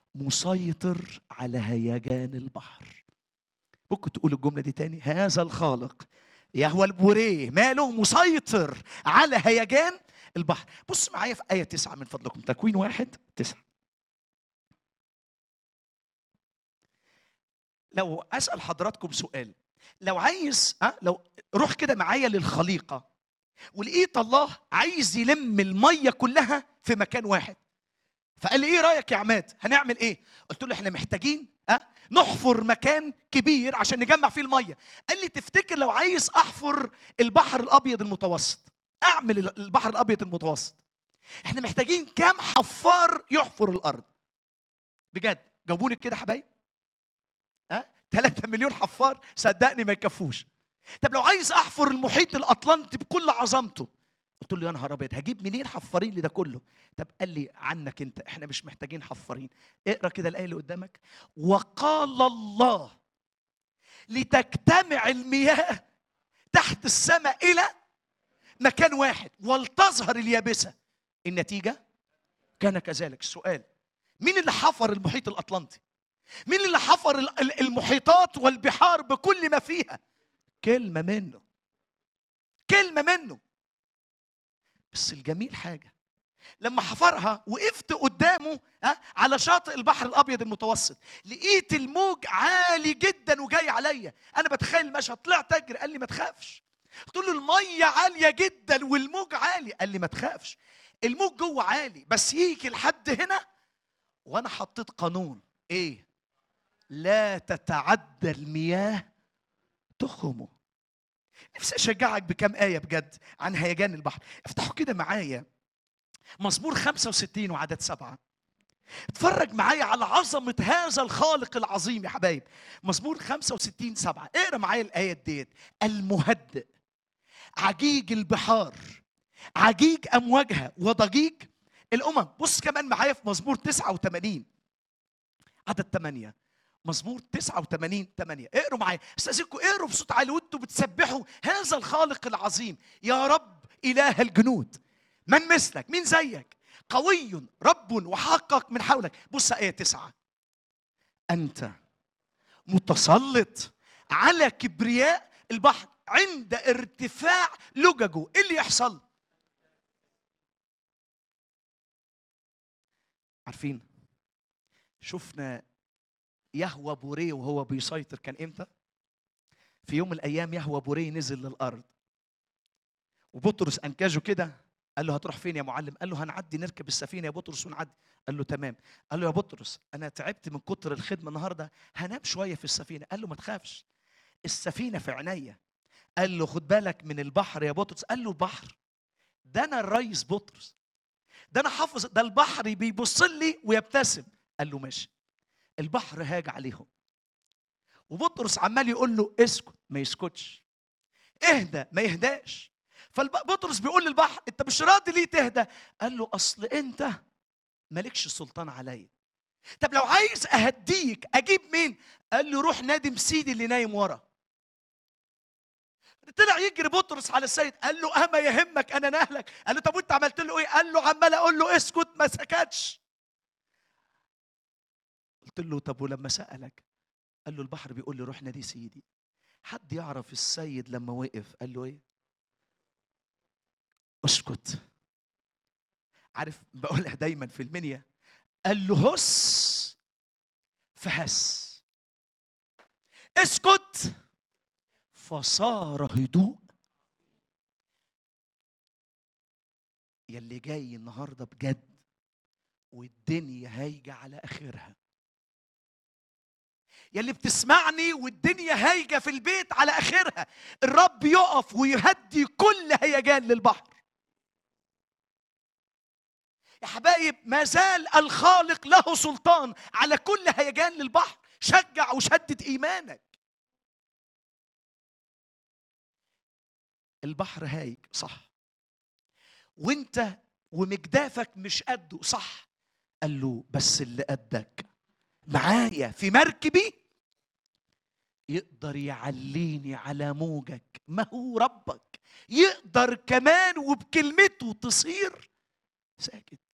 مسيطر على هيجان البحر ممكن تقول الجملة دي تاني هذا الخالق يهوى البوريه ماله مسيطر على هيجان البحر بص معايا في آية تسعة من فضلكم تكوين واحد تسعة لو أسأل حضراتكم سؤال لو عايز أه؟ لو روح كده معايا للخليقة ولقيت الله عايز يلم المية كلها في مكان واحد فقال لي ايه رايك يا عماد هنعمل ايه قلت له احنا محتاجين أه؟ نحفر مكان كبير عشان نجمع فيه الميه قال لي تفتكر لو عايز احفر البحر الابيض المتوسط اعمل البحر الابيض المتوسط احنا محتاجين كام حفار يحفر الارض بجد جاوبوني كده يا حبايب ها 3 مليون حفار صدقني ما يكفوش طب لو عايز احفر المحيط الاطلنطي بكل عظمته قلت له يا نهار ابيض هجيب منين حفارين لده كله طب قال لي عنك انت احنا مش محتاجين حفارين اقرا كده الايه اللي قدامك وقال الله لتجتمع المياه تحت السماء الى مكان واحد ولتظهر اليابسه النتيجه كان كذلك السؤال مين اللي حفر المحيط الاطلنطي مين اللي حفر ال- ال- المحيطات والبحار بكل ما فيها كلمه منه كلمه منه بس الجميل حاجه لما حفرها وقفت قدامه ها على شاطئ البحر الابيض المتوسط لقيت الموج عالي جدا وجاي عليا انا بتخيل المشهد طلعت اجري قال لي ما تخافش قلت له الميه عاليه جدا والموج عالي قال لي ما تخافش الموج جوه عالي بس يجي لحد هنا وانا حطيت قانون ايه لا تتعدى المياه تخمه نفسي اشجعك بكام ايه بجد عن هيجان البحر افتحوا كده معايا مزمور 65 وعدد سبعة اتفرج معايا على عظمة هذا الخالق العظيم يا حبايب مزمور 65 سبعة اقرا معايا الآية ديت المهدئ عجيج البحار عجيج أمواجها وضجيج الأمم بص كمان معايا في مزمور 89 عدد 8 مزمور 89 8 اقروا معايا استاذنكم اقروا بصوت عالي وانتوا بتسبحوا هذا الخالق العظيم يا رب اله الجنود من مثلك مين زيك قوي رب وحقق من حولك بص ايه تسعة انت متسلط على كبرياء البحر عند ارتفاع لججه ايه اللي يحصل عارفين شفنا يهوى بوريه وهو بيسيطر كان امتى في يوم من الايام يهوى بوريه نزل للارض وبطرس انكاجه كده قال له هتروح فين يا معلم قال له هنعدي نركب السفينه يا بطرس ونعدي قال له تمام قال له يا بطرس انا تعبت من كتر الخدمه النهارده هنام شويه في السفينه قال له ما تخافش السفينه في عينيا قال له خد بالك من البحر يا بطرس قال له البحر ده انا الريس بطرس ده انا حافظ ده البحر بيبص لي ويبتسم قال له ماشي البحر هاج عليهم وبطرس عمال يقول له اسكت ما يسكتش اهدى ما يهداش فبطرس بيقول للبحر انت مش راضي ليه تهدى قال له اصل انت مالكش سلطان عليا طب لو عايز اهديك اجيب مين قال له روح نادم سيدي اللي نايم ورا طلع يجري بطرس على السيد قال له اما يهمك انا نهلك قال له طب وانت عملت له ايه قال له عمال اقول له اسكت ما سكتش قلت له طب ولما سالك قال له البحر بيقول لي روح نادي سيدي حد يعرف السيد لما وقف قال له ايه اسكت عارف بقولها دايما في المنيا قال له هس فهس اسكت فصار هدوء يلي جاي النهارده بجد والدنيا هايجه على اخرها يلي بتسمعني والدنيا هايجه في البيت على اخرها الرب يقف ويهدي كل هيجان للبحر يا حبايب ما زال الخالق له سلطان على كل هيجان للبحر شجع وشدد ايمانك البحر هايج صح وانت ومجدافك مش قده صح قال له بس اللي قدك معايا في مركبي يقدر يعليني على موجك ما هو ربك يقدر كمان وبكلمته تصير ساكت